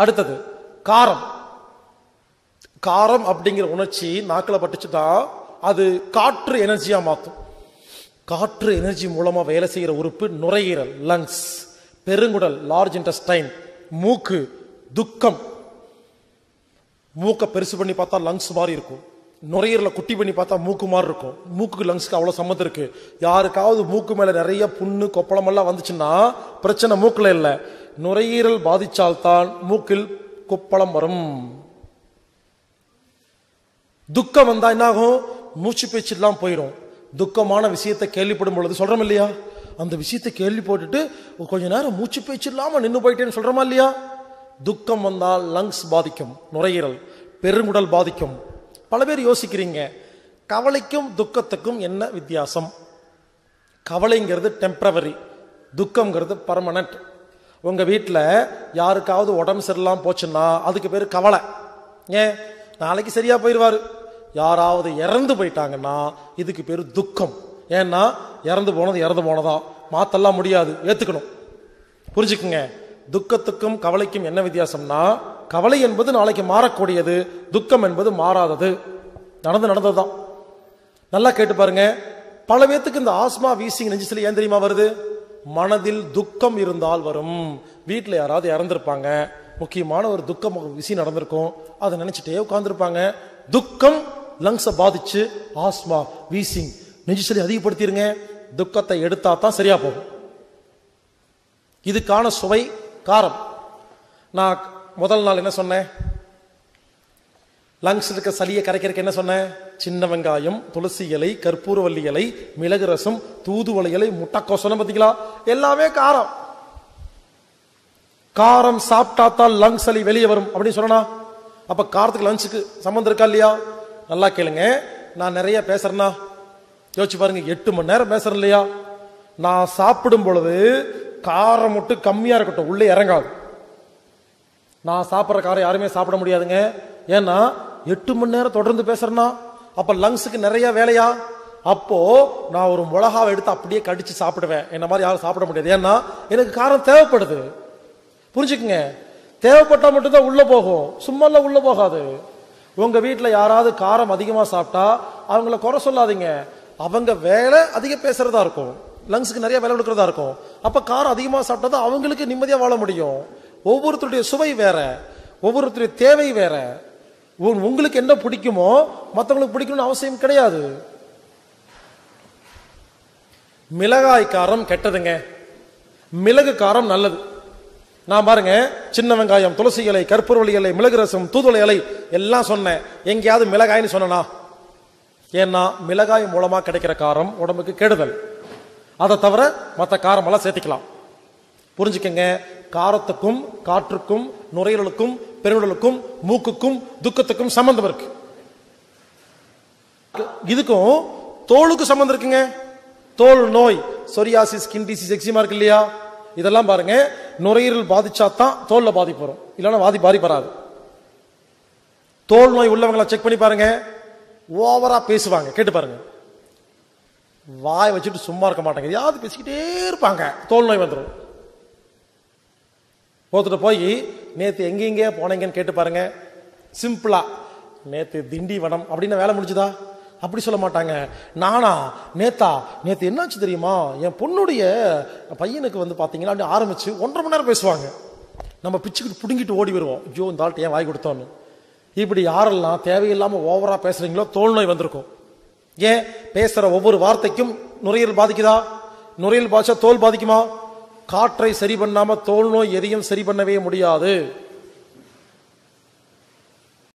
அடுத்தது காரம் காரம் அப்படிங்கிற உணர்ச்சி நாக்கில் பட்டுச்சுட்டா அது காற்று எனர்ஜியா மாத்தும் காற்று எனர்ஜி மூலமா வேலை செய்யற உறுப்பு நுரையீரல் லங்ஸ் பெருங்குடல் லார்ஜ் இன்டஸ்டைன் மூக்கு துக்கம் மூக்கை பெருசு பண்ணி பார்த்தா லங்ஸ் மாதிரி இருக்கும் நுரையீரல குட்டி பண்ணி பார்த்தா மூக்கு மாதிரி இருக்கும் மூக்குக்கு லங்ஸ்க்கு அவ்வளவு சம்மந்தம் இருக்கு யாருக்காவது மூக்கு மேல நிறைய புண்ணு கொப்பளம் எல்லாம் வந்துச்சுன்னா பிரச்சனை மூக்குல இல்ல நுரையீரல் பாதிச்சால்தான் மூக்கில் கொப்பளம் வரும் துக்கம் வந்தா என்ன ஆகும் மூச்சு பேச்சு எல்லாம் போயிடும் துக்கமான விஷயத்தை கேள்விப்படும் பொழுது சொல்றோம் இல்லையா அந்த விஷயத்தை கேள்வி போட்டுட்டு கொஞ்ச நேரம் மூச்சு பேச்சு இல்லாம நின்னு போயிட்டேன்னு சொல்றோமா இல்லையா துக்கம் வந்தால் லங்ஸ் பாதிக்கும் நுரையீரல் பெருங்குடல் பாதிக்கும் பல பேர் யோசிக்கிறீங்க கவலைக்கும் துக்கத்துக்கும் என்ன வித்தியாசம் கவலைங்கிறது டெம்பரவரி துக்கம்ங்கிறது பர்மனன்ட் உங்க வீட்டில் யாருக்காவது உடம்பு சரியில்லாம போச்சுன்னா அதுக்கு பேர் கவலை ஏன் நாளைக்கு சரியா போயிடுவாரு யாராவது இறந்து போயிட்டாங்கன்னா இதுக்கு பேர் துக்கம் ஏன்னா இறந்து போனது இறந்து போனதா மாத்தெல்லாம் முடியாது ஏத்துக்கணும் புரிஞ்சுக்குங்க துக்கத்துக்கும் கவலைக்கும் என்ன வித்தியாசம்னா கவலை என்பது நாளைக்கு மாறக்கூடியது துக்கம் என்பது மாறாதது நடந்து நடந்ததுதான் நல்லா கேட்டு பாருங்க பல பேத்துக்கு இந்த ஆஸ்மா வீசிங் நெஞ்சிசலி ஏன் தெரியுமா வருது மனதில் துக்கம் இருந்தால் வரும் வீட்டில் யாராவது இறந்திருப்பாங்க முக்கியமான ஒரு துக்கம் விசி நடந்திருக்கும் அதை நினைச்சிட்டே உட்கார்ந்துருப்பாங்க துக்கம் லங்ஸை பாதிச்சு ஆஸ்மா வீசிங் நெஞ்சிசலி அதிகப்படுத்திருங்க துக்கத்தை எடுத்தா தான் சரியா போகும் இதுக்கான சுவை காரம் நான் முதல் நாள் என்ன சொன்னேன் லங்ஸ் இருக்க சளியை கரைக்கிறதுக்கு என்ன சொன்னேன் சின்ன வெங்காயம் துளசி இலை கற்பூரவல்லி இலை மிளகு ரசம் தூதுவளை இலை முட்டைக்கோஸ் சொன்ன பார்த்தீங்களா எல்லாமே காரம் காரம் சாப்பிட்டா தான் லங்ஸ் சளி வெளியே வரும் அப்படின்னு சொன்னா அப்ப காரத்துக்கு லஞ்சுக்கு சம்மந்தம் இருக்கா இல்லையா நல்லா கேளுங்க நான் நிறைய பேசுறேன்னா யோசிச்சு பாருங்க எட்டு மணி நேரம் பேசுறேன் இல்லையா நான் சாப்பிடும் பொழுது காரம் மட்டும் கம்மியா இருக்கட்டும் உள்ளே இறங்காது நான் சாப்பிட்ற காரம் யாருமே சாப்பிட முடியாதுங்க ஏன்னா எட்டு மணி நேரம் தொடர்ந்து பேசுறேன்னா அப்ப லங்ஸுக்கு நிறைய வேலையா அப்போ நான் ஒரு மிளகாவை எடுத்து அப்படியே கடிச்சு சாப்பிடுவேன் என்ன மாதிரி யாரும் சாப்பிட முடியாது ஏன்னா எனக்கு காரம் தேவைப்படுது புரிஞ்சுக்குங்க தேவைப்பட்டா மட்டும்தான் உள்ள போகும் சும்மாலாம் உள்ள போகாது உங்க வீட்டுல யாராவது காரம் அதிகமா சாப்பிட்டா அவங்கள குறை சொல்லாதீங்க அவங்க வேலை அதிக பேசுறதா இருக்கும் லங்ஸுக்கு நிறைய வேலை கொடுக்கறதா இருக்கும் அப்ப காரம் அதிகமா சாப்பிட்டா தான் அவங்களுக்கு நிம்மதியா வாழ முடியும் ஒவ்வொருத்தருடைய சுவை வேற ஒவ்வொருத்தருடைய தேவை வேற உ- உங்களுக்கு என்ன பிடிக்குமோ மத்தவங்களுக்கு பிடிக்கணும்னு அவசியம் கிடையாது மிளகாய் காரம் கெட்டதுங்க மிளகு காரம் நல்லது நான் பாருங்க சின்ன வெங்காயம் துளசி இலை கற்பூரவள்ளி இலை மிளகு ரசம் தூதுவளை இலை எல்லாம் சொன்னேன் எங்கேயாவது மிளகாய்னு சொன்னனா ஏன்னா மிளகாய் மூலமா கிடைக்கிற காரம் உடம்புக்கு கெடுதல் அதை தவிர மற்ற காரமெல்லாம் சேர்த்துக்கலாம் புரிஞ்சுக்கங்க காரத்துக்கும் காற்றுக்கும் நுரையீரலுக்கும் பெருங்குடலுக்கும் மூக்குக்கும் துக்கத்துக்கும் சம்பந்தம் இருக்கு இதுக்கும் தோலுக்கு சம்பந்தம் இருக்குங்க தோல் நோய் சொரியாசிஸ் ஸ்கின் டிசீஸ் எக்ஸிமா இருக்கு இல்லையா இதெல்லாம் பாருங்க நுரையீரல் பாதிச்சா தான் தோல்ல பாதிப்பு வரும் இல்லைன்னா பாதி பாதிப்பு வராது தோல் நோய் உள்ளவங்களை செக் பண்ணி பாருங்க ஓவரா பேசுவாங்க கேட்டு பாருங்க வாய் வச்சுட்டு சும்மா இருக்க மாட்டாங்க எதையாவது பேசிக்கிட்டே இருப்பாங்க தோல் நோய் வந்துடும் ஒருத்தர் போய் நேத்து எங்க எங்க போனீங்கன்னு கேட்டு பாருங்க சிம்பிளா நேத்து திண்டிவனம் அப்படின்னு வேலை முடிஞ்சுதா அப்படி சொல்ல மாட்டாங்க நானா நேத்தா நேத்து என்னாச்சு தெரியுமா என் பொண்ணுடைய பையனுக்கு வந்து பாத்தீங்கன்னா அப்படி ஆரம்பிச்சு ஒன்றரை மணி நேரம் பேசுவாங்க நம்ம பிச்சுக்கிட்டு புடுங்கிட்டு ஓடி வருவோம் ஐயோ இந்த ஆள்கிட்ட ஏன் வாய் கொடுத்தோன்னு இப்படி யாரெல்லாம் தேவையில்லாம ஓவரா பேசுறீங்களோ தோல் நோய் வந்திருக்கும் ஏன் பேசுற ஒவ்வொரு வார்த்தைக்கும் நுரையீரல் பாதிக்குதா நுரையீரல் பாதிச்சா தோல் பாதிக்குமா காற்றை சரி பண்ணாம தோல் நோய் எதையும் சரி பண்ணவே முடியாது